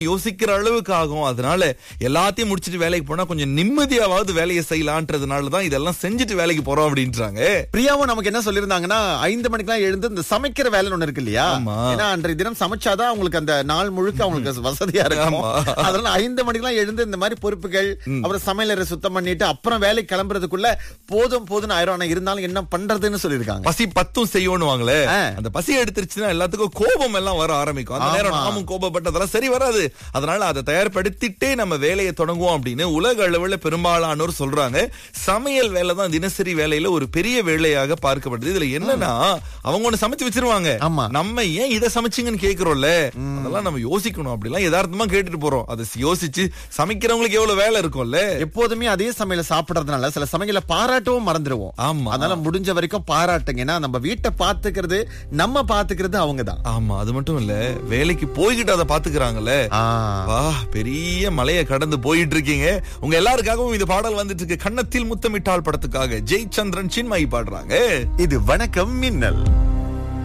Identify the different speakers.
Speaker 1: யோசிக்கிற அளவுக்கு ஆகும் அதனால எல்லாத்தையும் முடிச்சிட்டு வேலைக்கு போனா கொஞ்சம் நிம்மதியாவது வேலையை செய்யலான்றதுனாலதான் இதெல்லாம் செஞ்சுட்டு வேலைக்கு போறோம் அப்படின்றாங்க
Speaker 2: பிரியாவும் நமக்கு என்ன சொல்லிருந்தாங்கன்னா ஐந்து மணிக்கெல்லாம் எழுந்து இந்த சமைக்கிற வேலை ஒண்ணு இருக்கு இல்லையா
Speaker 1: ஆமா.
Speaker 2: ஏன்னா அன்றைய தினம் சமைச்சாதான் அவங்களுக்கு அந்த நாள் முழுக்க அவங்களுக்கு வசதியா இருக்கும்
Speaker 1: ஆமா.
Speaker 2: அதனால ஐந்து மணிக்கெல்லாம் எழுந்து இந்த மாதிரி பொறுப்புகள் அப்புறம் சமையலறை சுத்தம் பண்ணிட்டு அப்புறம் வேலைக்கு கிளம்புறதுக்குள்ள போதும் போதும்னு ஆயிரம் ஆனா இருந்தாலும் என்ன பண்றதுன்னு சொல்லிருக்காங்க
Speaker 1: பசி பத்தும் செய்யணுவாங்களே
Speaker 2: ஆ.
Speaker 1: அந்த பசி எடுத்துருச்சுன்னா எல்லாத்துக்கும் கோபம் எல்லாம் வர ஆரம்பிக்கும் அந்த நேரம்
Speaker 2: ஆமா.
Speaker 1: நாமும் கோபப்பட்டதெல்லாம் சரி வராது அதனால அதை தயார்படுத்திட்டே நம்ம வேலையை தொடங்குவோம் அப்படின்னு உலக அளவுல பெரும்பாலானோர் சொல்றாங்க சமையல் வேலை தான் தினசரி வேலையில ஒரு பெரிய வேலையாக பார்க்கப்படுது இதுல என்னன்னா அவங்க ஒண்ணு சமைச்சு வச்சிருவாங்க
Speaker 2: ஆமா.
Speaker 1: நம்ம ஏன் இதை சமைச்சீங்கன்னு கேக்குறோம்ல அதெல்லாம் நம்ம யோசிக்கணும் அப்படிலாம் யதார்த்தமா கேட்டுட்டு போறோம் அதை யோசிச்சு சமைக்கிறவங்களுக்கு எவ்வளவு வேலை இருக்கும்ல
Speaker 2: எப்போதுமே அதே சமையல சாப்பிடறதுனால சில சமையல பாராட்டவும் மறந்துடுவோம்
Speaker 1: ஆமா.
Speaker 2: அதனால முடிஞ்ச வரைக்கும் பாராட்டுங்க ஏன்னா நம்ம வீட்டை பாத்துக்கிறது நம்ம பாத்துக்கிறது அவங்கதான்
Speaker 1: ஆமா அது மட்டும் இல்ல வேலைக்கு போய்கிட்டு அதை பாத்துக்கிறாங்கல்ல வா பெரிய மலையை கடந்து போயிட்டு இருக்கீங்க உங்க எல்லாருக்காகவும் இந்த பாடல் வந்துட்டு இருக்கு கன்னத்தில் முத்தமிட்டால் படத்துக்காக ஜெய் சந்திரன் சின்மயி பாடுறாங்க
Speaker 2: இது வணக்கம் மின்னல்